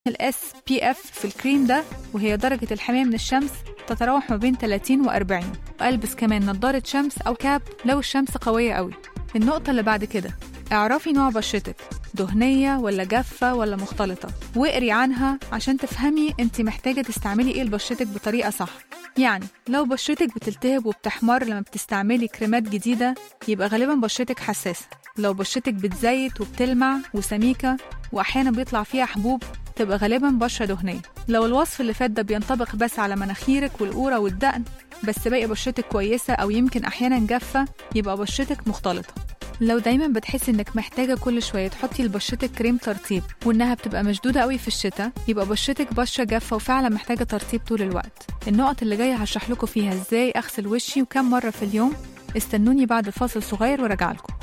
ال SPF في الكريم ده وهي درجة الحماية من الشمس تتراوح ما بين 30 و 40 وألبس كمان نظارة شمس أو كاب لو الشمس قوية قوي النقطة اللي بعد كده اعرفي نوع بشرتك دهنية ولا جافة ولا مختلطة واقري عنها عشان تفهمي انت محتاجة تستعملي ايه لبشرتك بطريقة صح يعني لو بشرتك بتلتهب وبتحمر لما بتستعملي كريمات جديدة يبقى غالبا بشرتك حساسة لو بشرتك بتزيت وبتلمع وسميكة وأحيانا بيطلع فيها حبوب تبقى غالبا بشرة دهنية لو الوصف اللي فات ده بينطبق بس على مناخيرك والقورة والدقن بس باقي بشرتك كويسة أو يمكن أحيانا جافة يبقى بشرتك مختلطة لو دايما بتحسي انك محتاجة كل شوية تحطي لبشرتك كريم ترطيب وانها بتبقى مشدودة قوي في الشتاء يبقى بشرتك بشرة جافة وفعلا محتاجة ترطيب طول الوقت النقط اللي جاية هشرح لكم فيها ازاي اغسل وشي وكم مرة في اليوم استنوني بعد فاصل صغير وراجع لكم